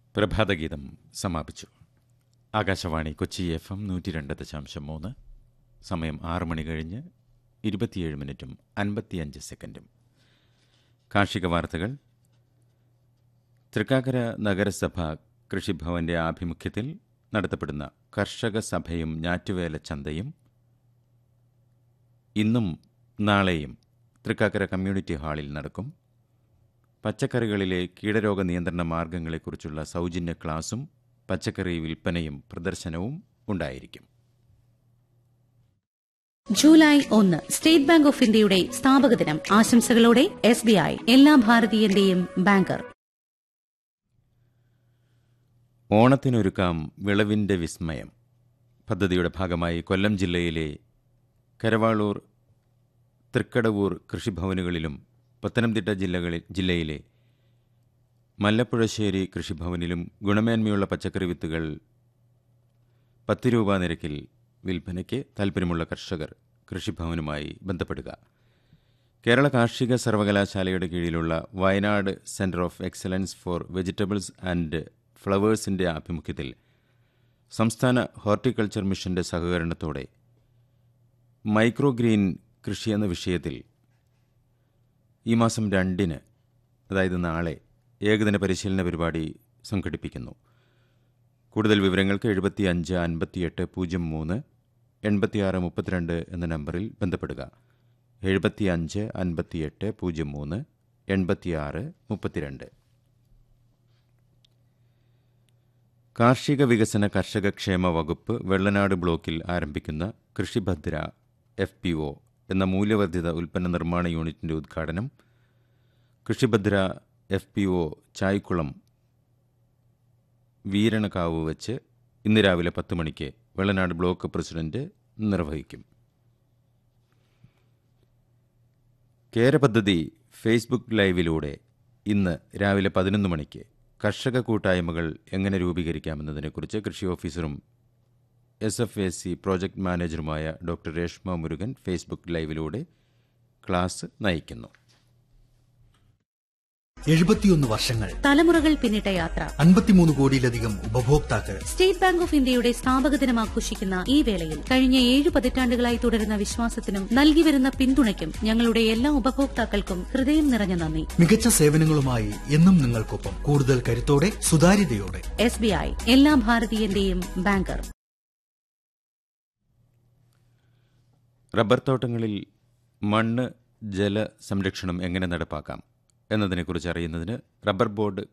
പ്രഭാതഗീതം സമാപിച്ചു Akashvani Kochi F M നൂറ്റി രണ്ട് ദശാംശം മൂന്ന് സമയം ആറ് മണി കഴിഞ്ഞ് ഇരുപത്തിയേഴ് മിനിറ്റും അൻപത്തിയഞ്ച് സെക്കൻഡും കാർഷിക വാർത്തകൾ തൃക്കാക്കര നഗരസഭ കൃഷിഭവന്റെ ആഭിമുഖ്യത്തിൽ നടത്തപ്പെടുന്ന കർഷക സഭയും ഞാറ്റുവേല ചന്തയും ഇന്നും നാളെയും തൃക്കാക്കര കമ്മ്യൂണിറ്റി ഹാളിൽ നടക്കും പച്ചക്കറികളിലെ കീടരോഗ നിയന്ത്രണ മാർഗങ്ങളെക്കുറിച്ചുള്ള സൗജന്യ ക്ലാസും പച്ചക്കറി വിൽപ്പനയും പ്രദർശനവും ഉണ്ടായിരിക്കും ജൂലൈ ഒന്ന് സ്റ്റേറ്റ് ബാങ്ക് ഓഫ് ഇന്ത്യയുടെ സ്ഥാപക ദിനം ആശംസകളോടെ എസ് ബി ഐ എല്ലാ ഭാരതീയന്റെയും ബാങ്കർ ഓണത്തിനൊരുക്കാം വിളവിന്റെ വിസ്മയം പദ്ധതിയുടെ ഭാഗമായി കൊല്ലം ജില്ലയിലെ കരവാളൂർ തൃക്കടവൂർ കൃഷിഭവനുകളിലും പത്തനംതിട്ട ജില്ലകളിൽ ജില്ലയിലെ മല്ലപ്പുഴശ്ശേരി കൃഷിഭവനിലും ഗുണമേന്മയുള്ള പച്ചക്കറി വിത്തുകൾ പത്ത് രൂപ നിരക്കിൽ വിൽപ്പനയ്ക്ക് താൽപ്പര്യമുള്ള കർഷകർ കൃഷിഭവനുമായി ബന്ധപ്പെടുക കേരള കാർഷിക സർവകലാശാലയുടെ കീഴിലുള്ള Wayanad centre of excellence for vegetables and ഫ്ലവേഴ്സിന്റെ ആഭിമുഖ്യത്തിൽ സംസ്ഥാന ഹോർട്ടിക്കൾച്ചർ മിഷന്റെ സഹകരണത്തോടെ മൈക്രോ ഗ്രീൻ കൃഷി എന്ന വിഷയത്തിൽ ഈ മാസം രണ്ടിന് അതായത് നാളെ ഏകദിന പരിശീലന പരിപാടി സംഘടിപ്പിക്കുന്നു കൂടുതൽ വിവരങ്ങൾക്ക് എഴുപത്തി അഞ്ച് അൻപത്തിയെട്ട് പൂജ്യം മൂന്ന് എൺപത്തിയാറ് മുപ്പത്തിരണ്ട് എന്ന നമ്പറിൽ ബന്ധപ്പെടുക എഴുപത്തി അഞ്ച് അൻപത്തിയെട്ട് പൂജ്യം മൂന്ന് എൺപത്തിയാറ് മുപ്പത്തിരണ്ട് കാർഷിക വികസന കർഷക ക്ഷേമ വകുപ്പ് വെള്ളനാട് ബ്ലോക്കിൽ ആരംഭിക്കുന്ന കൃഷിഭദ്ര എഫ് പി ഒ എന്ന മൂല്യവർദ്ധിത ഉൽപ്പന്ന നിർമ്മാണ യൂണിറ്റിന്റെ ഉദ്ഘാടനം Krishibhadra F P O Chaikulam Veeranakavu വെച്ച് ഇന്ന് രാവിലെ പത്ത് മണിക്ക് വെള്ളനാട് ബ്ലോക്ക് പ്രസിഡന്റ് നിർവഹിക്കും കേര പദ്ധതി ഫേസ്ബുക്ക് ലൈവിലൂടെ ഇന്ന് രാവിലെ പതിനൊന്ന് മണിക്ക് കർഷക കൂട്ടായ്മകൾ എങ്ങനെ രൂപീകരിക്കാമെന്നതിനെക്കുറിച്ച് കൃഷി ഓഫീസറും S F A C project മാനേജറുമായ ഡോക്ടർ രേഷ്മ മുരുകൻ ഫേസ്ബുക്ക് ലൈവിലൂടെ ക്ലാസ് നയിക്കുന്നു എഴുപത്തിയൊന്ന് വർഷങ്ങൾ തലമുറകൾ പിന്നിട്ട യാത്ര അൻപത്തിമൂന്ന് കോടിയിലധികം ഉപഭോക്താക്കൾ സ്റ്റേറ്റ് ബാങ്ക് ഓഫ് ഇന്ത്യയുടെ സ്ഥാപക ദിനം ആഘോഷിക്കുന്ന ഈ വേളയിൽ കഴിഞ്ഞ ഏഴ് പതിറ്റാണ്ടുകളായി തുടരുന്ന വിശ്വാസത്തിനും നൽകിവരുന്ന പിന്തുണയ്ക്കും ഞങ്ങളുടെ എല്ലാ ഉപഭോക്താക്കൾക്കും ഹൃദയം നിറഞ്ഞ നന്ദി മികച്ച സേവനങ്ങളുമായി എന്നും നിങ്ങൾക്കൊപ്പം കൂടുതൽ കരുത്തോടെ സുതാര്യതയോടെ എസ് ബി ഐ എല്ലാ ഭാരതീയന്റെയും ബാങ്കർ റബ്ബർ തോട്ടങ്ങളിൽ മണ്ണ് ജല സംരക്ഷണം എങ്ങനെ നടപ്പാക്കാം എന്നതിനെക്കുറിച്ച് അറിയുന്നതിന് റബ്ബർ ബോർഡ്